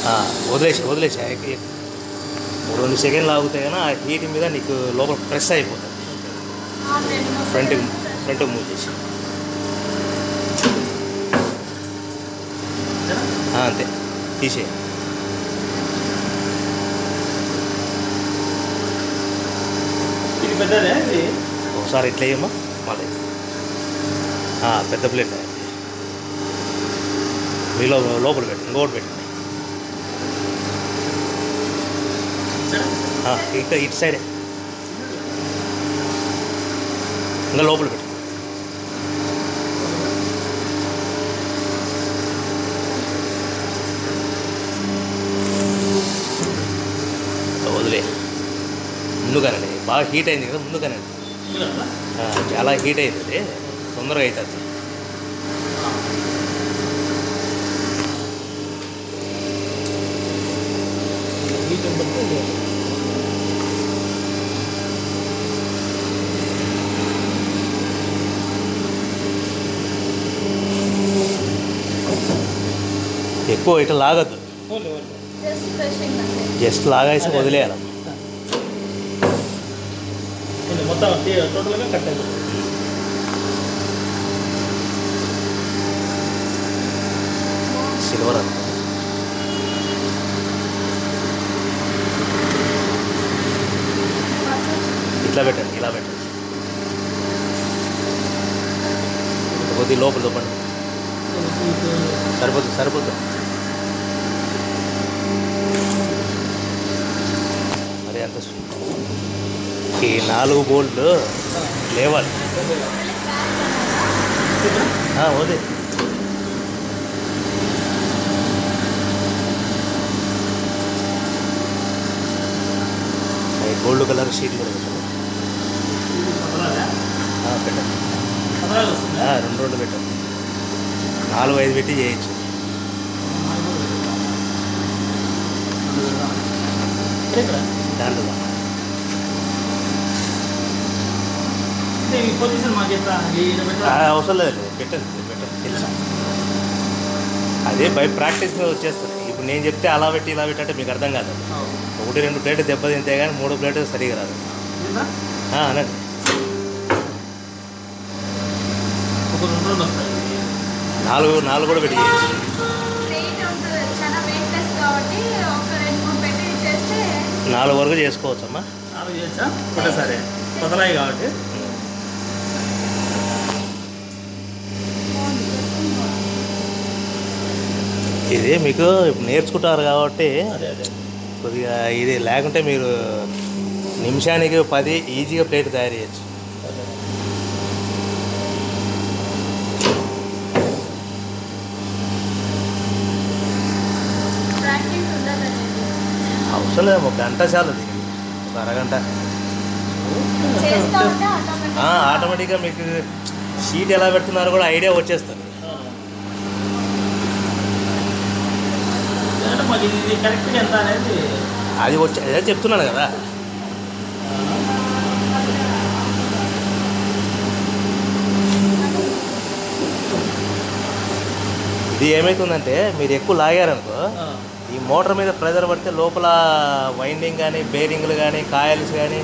ఆ, వదిలేసి వదిలేసి ఆ, ఎక్- ఎక్- ఓ రెండు సెకండ్లు ఆగితే కానీ ఆ హీట్ మీద నీకు లోపల ప్రెస్ అయిపోతుంది ఫ్రంట్ ఫ్రంట్ మూవ్ చేసి ఆ, అంతే తీసేయి ఇది పెద్దదే ఇది ఒకసారి ఇట్లా వేయమ్మా మళ్ళీ ఆ, పెద్ద ప్లేట్ మీలో లోపల పెట్టండి ఇంకోటి పెట్టండి ఆ, ఇక్కడ ఇటు సైడే ఇంకా లోపల పెట్టండి వదిలే ముందుగానండి బాగా హీట్ అయింది కదా ముందుగానండి ఆ, చాలా హీట్ అవుతుంది తొందరగా అవుతుంది హీట్ ఉంటుంది ఎక్కువ ఇట్లా లాగద్దు ఓన్లీ ఓన్లీ జస్ట్ ఫ్రెషింగ్ అంతే జస్ట్ లాగేసి వదిలేయాలి ఓన్లీ మొత్తం టీ- టోటల్గా కట్ అయింది సిల్వర్ అంత ఇట్లా పెట్టండి ఇలా పెట్టండి కొద్ది లోపల చూపండి సరిపోతుంది సరిపోతుంది మరి అంత సు- ఈ నాలుగు బోల్ట్లు లేవాలి ఆ, వదే ఈ గోల్డ్ కలర్ షీట్ కూడా పెట్టండి ఆ, పెట్టండి ఆ, రెండు రెండు పెట్టండి నాలుగు ఐదు పెట్టి చేయొచ్చు దాంట్లో పొజిషన్ మాకు ఎట్లా ఈయన ఆ, పెట్టాలా? అవసరం లేదు పెట్టండి మీరు పెట్టండి తెలుసు అదే బై ప్రాక్టీస్ మీద వచ్చేస్తుంది ఇప్పుడు నేను చెప్తే అలా పెట్టి ఇలా పెట్టి అంటే మీకు అర్థం కాదు ఒకటి రెండు ప్లేట్లు దెబ్బతింటే కానీ మూడు ప్లేట్లు సరిగా రాదు ఇదా? ఆ, అనండి ఒక రెండు రెండు వస్తాయి నాలుగు నాలుగు కూడా పెట్టి చేయొచ్చు వెయిట్ ఉంటుంది చాలా వెయిట్లెస్ కాబట్టి ఒక రెండు మూడు పెట్టి చేస్తే నాలుగు వరకు చేసుకోవచ్చమ్మా నాలుగు చేయొచ్చా ఒకటేసారి కొత్తలాయి కాబట్టి ఇది మీకు ఇప్పుడు నేర్చుకుంటారు కాబట్టి అదే అదే కొద్దిగా ఇది లేకుంటే మీరు నిమిషానికి పది ఈజీగా ప్లేట్ తయారు చేయొచ్చు అదే. ప్రాక్టీస్ ఉండదండి అవసరం లేదు ఒక గంట చాలు దీనికి ఒక అరగంట చేస్తా ఉంటే ఆటోమేటిక్ ఆ, ఆటోమేటిక్గా మీకు షీట్ ఎలా పెడుతున్నారో కూడా ఐడియా వచ్చేస్తుంది అంటే మాకు ఇది ఇది కరెక్ట్గా ఎంత అనేది అది వచ్చి అదే చెప్తున్నాను కదా ఇది ఏమవుతుందంటే మీరు ఎక్కువ లాగారనుకో ఆ, ఈ మోటార్ మీద ప్రెజర్ పడితే లోపల వైండింగ్ కానీ బేరింగ్లు కానీ కాయల్స్ కానీ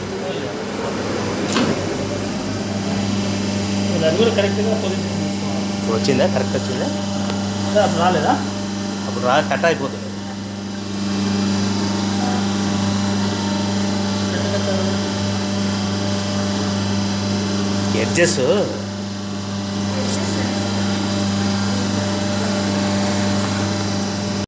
ఇది అది కూడా కరెక్ట్గా పొజిషన్ తీసుకోవాలి. ఇప్పుడు వచ్చిందా కరెక్ట్ వచ్చిందా అదే అప్పుడు రాలేదా అప్పుడు రా కట్ అయిపోతుంది ఎడ్జెస్